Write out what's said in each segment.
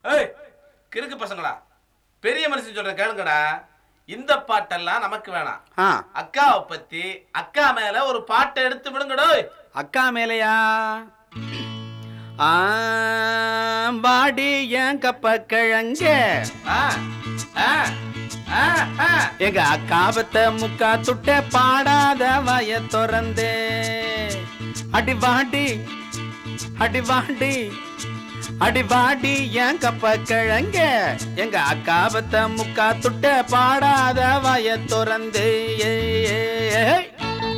ஏய் கிறுக்கு பசங்களா பெரிய மனுஷன் சொல்ற கேளுங்கடா இந்த பாட்டெல்லாம் நமக்கு வேணாம் ஆ அக்காவை பத்தி அக்கா மேல ஒரு பாட்டை எடுத்து விடுங்கடோ அக்கா மேலையா ஆ, வாடி ஏன் கப்ப கிழங்க ஆ, ஆ, ஆ, ஆ. எங்க அக்காபத்த முக்கா துட்ட பாடாத வய திறந்தே அடி வாடி அடி வாடி அடி வாடி ஏன் கப்ப கிழங்க எங்க அக்காபத்த முக்கா துட்ட பாடாத வய திறந்தே ஏய், ஏய், ஏய்.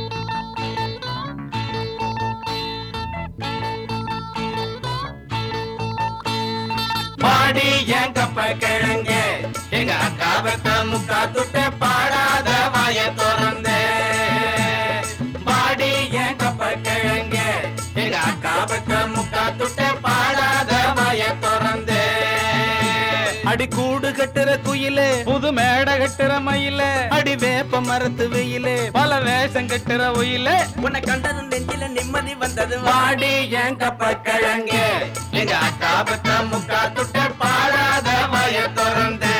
பாடி என் கப்ப கிழங்க எங்க அக்காபத்த முக்கா துட்ட பாடாத வாய திறந்தே பாடி என் கப்ப கிழங்க எங்க அக்காபத்த முக்கா துட்ட பாடாத வாய திறந்தே அடி கூடு கட்டுற குயிலே புது மேடை கட்டுற மயிலே அடி வேப்ப மரத்து வெயிலே பல வேஷம் கட்டுற ஒயிலே உன்னை கண்டதும் நெஞ்சில நிம்மதி வந்தது வாடி என் கப்ப கிழங்க எங்க அக்காபத்த முக்கா துட்ட பாடாத வய திறந்தே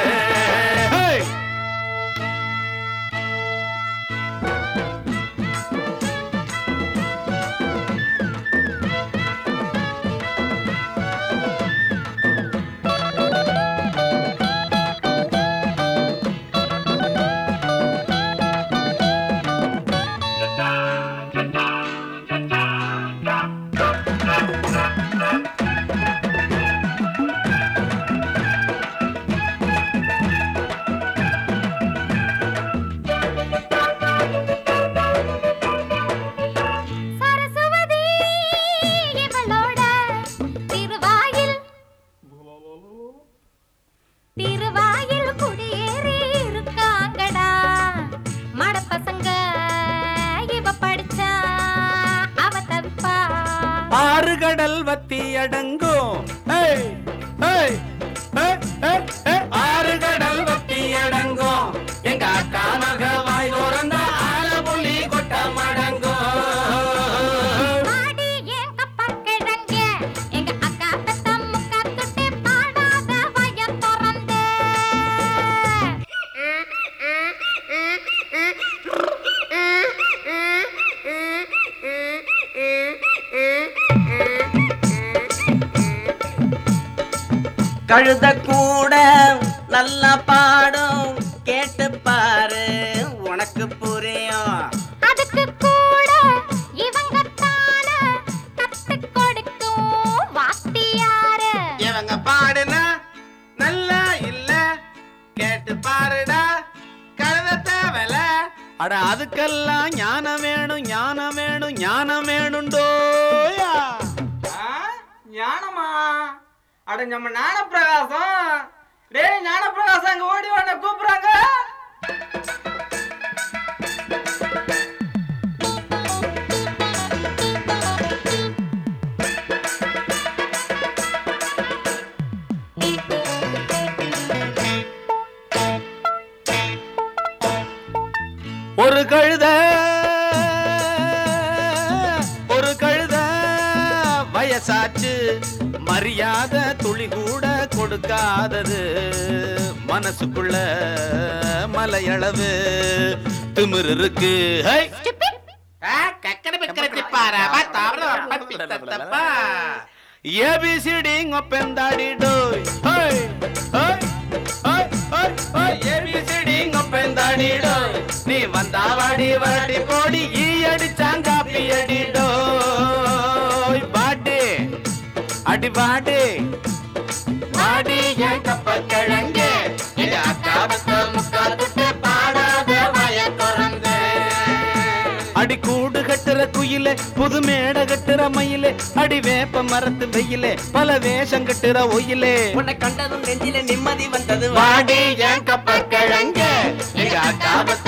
சரஸ்வதி இவளோட திருவாயில் திருவாயில் குடியேறி இருக்காங்கடா மடப்பசங்க இவ படிச்சா அவ தவிப்பா ஆறு கடல் வத்தி அடங்கும் ஏய், ஏய், ஏய், ஏய், ஏய். ஆறு கடல் வத்தி அடங்கும் எங்க அக்கா மக வாய் திறந்த ஆல புள்ளி கொட்ட மடங்கும் பாடி என் கப்பல் கிழங்க எங்க அக்கா பெத்த முக்கா துட்டி பாடாத வய திறந்து கழுத கூட நல்லா பாடும் கேட்டு பாரு உனக்கு புரியும் அதுக்கு கூட இவங்க தான கத்து கொடுக்கும் வாத்தியாரு இவங்க பாடுனா நல்லா இல்ல கேட்டு பாருடா கழுத தேவல அட அதுக்கெல்லாம் ஞானம் வேணும் ஞானம் வேணும் ஞானம் வேணுண்டோயா ஞானமா அட நம்ம ஞானப்பிரகாசம் டேய் ஞானப்பிரகாசம் அங்க ஓடி வாங்க கூப்பிடுறாங்க ஒரு கழுத ஒரு கழுத வயசாச்சு மரியாதை துளி கூட கொடுக்காதது மனசுக்குள்ள மலையளவு திமிரு இருக்கு ஹை! ஏபிசிடி ஒப்பந்தாடி டோய் hi! Hi! Hi! Hi! Hi! A B C D ஒப்பந்தாடி டோய் நீ வந்தா வாடி வாடி போடி ஈ அடிச்சாங்காப்பி அடி டோய் பாட்டு அடி பாட்டு பாடி என் கப்ப கிழங்க எங்க அக்காவுக்கு முக்கா துட்டு பாடாத வய திறந்து அடி கூடு கட்டுற குயிலே புது மேடை கட்டுற மயிலே அடி வேப்ப மரத்து வெயிலே பல வேஷம் கட்டுற ஒயிலே உன்னை கண்டதும் நெஞ்சில நிம்மதி வந்தது வாடி என் கப்ப கிழங்க எங்க அக்காவத்த